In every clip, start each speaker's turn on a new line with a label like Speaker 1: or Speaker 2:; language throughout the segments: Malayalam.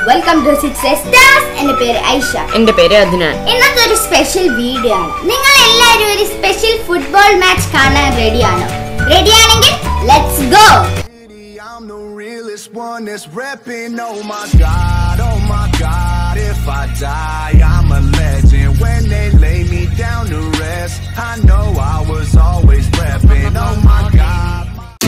Speaker 1: വെൽക്കം ടു സിക്സ് സ്റ്റാർസ് എന്റെ പേര് ഐഷ
Speaker 2: എന്റെ പേര് അദ്നാൻ
Speaker 1: ഇന്നത്തെ ഒരു സ്പെഷ്യൽ വീഡിയോ ആണ് നിങ്ങൾ എല്ലാവരും ഒരു സ്പെഷ്യൽ ഫുട്ബോൾ മാച്ച് കാണാൻ റെഡിയാണോ റെഡിയാണെങ്കിൽ let's go
Speaker 3: I'm the realest one that's repping. Oh my god, oh my god. If I die, I'm a legend. When they lay me down to rest, I know I was always repping. Oh my god.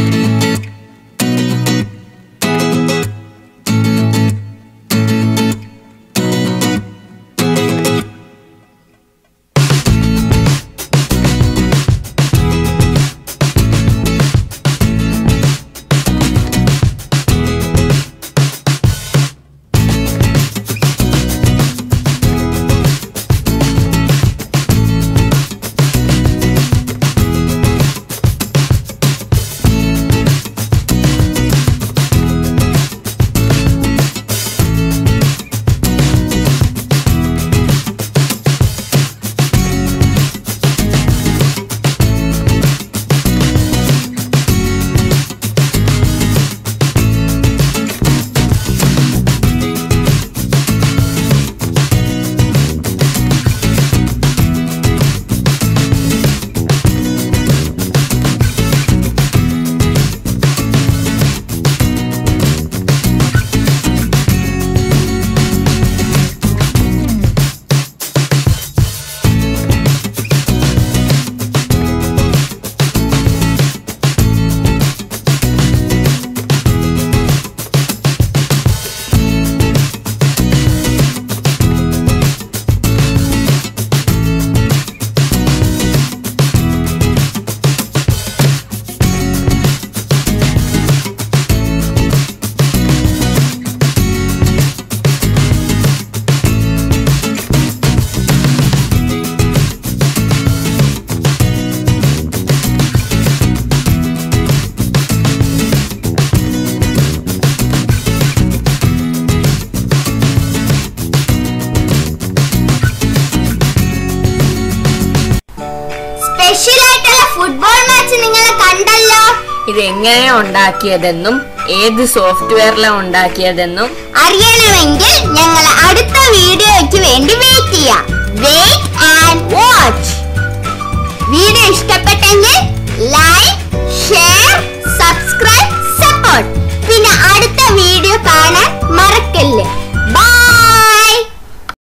Speaker 1: Special ആയിട്ടുള്ള ഫുട്ബോൾ മാച്ച് നിങ്ങൾ കണ്ടല്ലോ
Speaker 2: ഇത് എങ്ങനെയാ ഉണ്ടാക്കിയതെന്നും ഏത് സോഫ്റ്റ്വെയറിലാണ് ഉണ്ടാക്കിയതെന്നും
Speaker 1: അറിയണമെങ്കിൽ ഞങ്ങൾ അടുത്ത വീഡിയോയ്ക്ക് വേണ്ടി വെയിറ്റ് ചെയ്യാം വെയിറ്റ് ആൻഡ്